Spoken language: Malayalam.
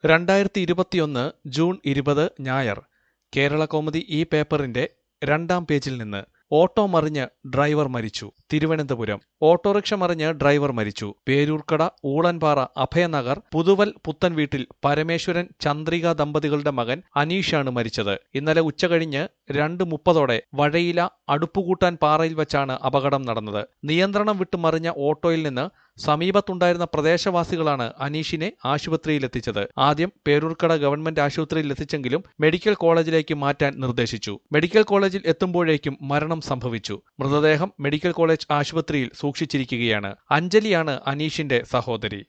രണ്ടായിരത്തി ഇരുപത്തിയൊന്ന് ജൂൺ ഇരുപത് ഞായർ കേരള കൗമുദി ഈ പേപ്പറിന്റെ രണ്ടാം പേജിൽ നിന്ന് ഓട്ടോ മറിഞ്ഞ് ഡ്രൈവർ മരിച്ചു തിരുവനന്തപുരം ഓട്ടോറിക്ഷ മറിഞ്ഞ് ഡ്രൈവർ മരിച്ചു പേരൂർക്കട ഊളൻപാറ അഭയനഗർ പുതുവൽ പുത്തൻ വീട്ടിൽ പരമേശ്വരൻ ചന്ദ്രിക ദമ്പതികളുടെ മകൻ അനീഷാണ് മരിച്ചത് ഇന്നലെ ഉച്ചകഴിഞ്ഞ് രണ്ട് മുപ്പതോടെ വഴയില അടുപ്പുകൂട്ടാൻ പാറയിൽ വെച്ചാണ് അപകടം നടന്നത് നിയന്ത്രണം വിട്ട് മറിഞ്ഞ ഓട്ടോയിൽ നിന്ന് സമീപത്തുണ്ടായിരുന്ന പ്രദേശവാസികളാണ് അനീഷിനെ ആശുപത്രിയിലെത്തിച്ചത് ആദ്യം പേരൂർക്കട ഗവൺമെന്റ് ആശുപത്രിയിൽ എത്തിച്ചെങ്കിലും മെഡിക്കൽ കോളേജിലേക്ക് മാറ്റാൻ നിർദ്ദേശിച്ചു മെഡിക്കൽ കോളേജിൽ എത്തുമ്പോഴേക്കും മരണം സംഭവിച്ചു മൃതദേഹം മെഡിക്കൽ കോളേജ് ആശുപത്രിയിൽ സൂക്ഷിച്ചിരിക്കുകയാണ് അഞ്ജലിയാണ് അനീഷിന്റെ സഹോദരി